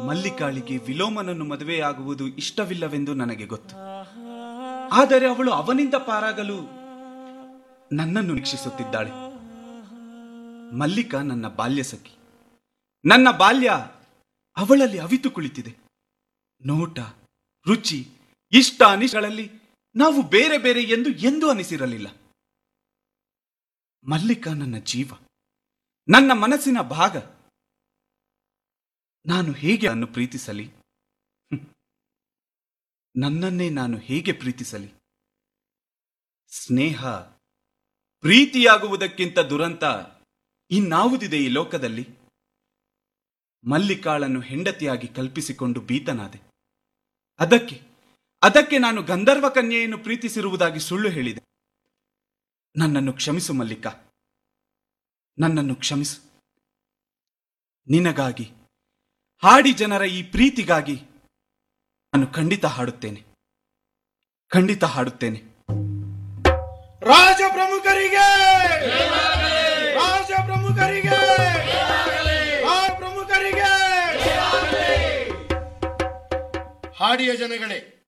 ಮಲ್ಲಿಕಾಳಿಗೆ ವಿಲೋಮನನ್ನು ಮದುವೆಯಾಗುವುದು ಇಷ್ಟವಿಲ್ಲವೆಂದು ನನಗೆ ಗೊತ್ತು ಆದರೆ ಅವಳು ಅವನಿಂದ ಪಾರಾಗಲು ನನ್ನನ್ನು ನಿರೀಕ್ಷಿಸುತ್ತಿದ್ದಾಳೆ ಮಲ್ಲಿಕಾ ನನ್ನ ಬಾಲ್ಯ ಸಖಿ ನನ್ನ ಬಾಲ್ಯ ಅವಳಲ್ಲಿ ಅವಿತು ಕುಳಿತಿದೆ ನೋಟ ರುಚಿ ಇಷ್ಟ ಅನಿಷ್ಟಗಳಲ್ಲಿ ನಾವು ಬೇರೆ ಬೇರೆ ಎಂದು ಎಂದೂ ಅನಿಸಿರಲಿಲ್ಲ ಮಲ್ಲಿಕಾ ನನ್ನ ಜೀವ ನನ್ನ ಮನಸ್ಸಿನ ಭಾಗ ನಾನು ಹೇಗೆ ಅನ್ನು ಪ್ರೀತಿಸಲಿ ಹ್ಮ್. ನನ್ನನ್ನೇ ನಾನು ಹೇಗೆ ಪ್ರೀತಿಸಲಿ ಸ್ನೇಹ ಪ್ರೀತಿಯಾಗುವುದಕ್ಕಿಂತ ದುರಂತ ಇನ್ನಾವುದಿದೆ ಈ ಲೋಕದಲ್ಲಿ ಮಲ್ಲಿಕಾಳನ್ನು ಹೆಂಡತಿಯಾಗಿ ಕಲ್ಪಿಸಿಕೊಂಡು ಬೀತನಾದೆ ಅದಕ್ಕೆ ಅದಕ್ಕೆ ನಾನು ಗಂಧರ್ವ ಕನ್ಯೆಯನ್ನು ಪ್ರೀತಿಸಿರುವುದಾಗಿ ಸುಳ್ಳು ಹೇಳಿದೆ ನನ್ನನ್ನು ಕ್ಷಮಿಸು ಮಲ್ಲಿಕಾ ನನ್ನನ್ನು ಕ್ಷಮಿಸು ನಿನಗಾಗಿ ಹಾಡಿ ಜನರ ಈ ಪ್ರೀತಿಗಾಗಿ ನಾನು ಖಂಡಿತ ಹಾಡುತ್ತೇನೆ ಖಂಡಿತ ಹಾಡುತ್ತೇನೆ ರಾಜ ಪ್ರಮುಖರಿಗೆ ರಾಜ ಪ್ರಮುಖರಿಗೆ ರಾಜ ಪ್ರಮುಖರಿಗೆ ಹಾಡಿಯ ಜನಗಳೇ